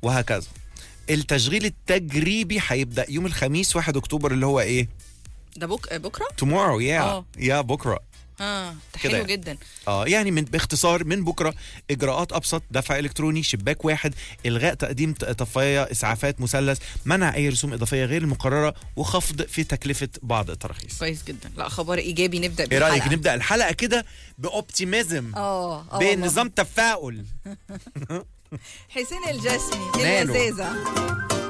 وهكذا التشغيل التجريبي هيبدا يوم الخميس 1 اكتوبر اللي هو ايه ده بك... بكره tomorrow يا آه. يا بكره اه ده كده حلو يعني. جدا اه يعني من باختصار من بكره اجراءات ابسط دفع الكتروني شباك واحد الغاء تقديم ت- طفايه اسعافات مثلث منع اي رسوم اضافيه غير المقرره وخفض في تكلفه بعض التراخيص كويس جدا لا خبر ايجابي نبدا ايه بالحلقه رايك نبدا الحلقه كده باوبتيميزم اه اه والله. بنظام تفاؤل حسين الجسمي ماله؟ اللذاذه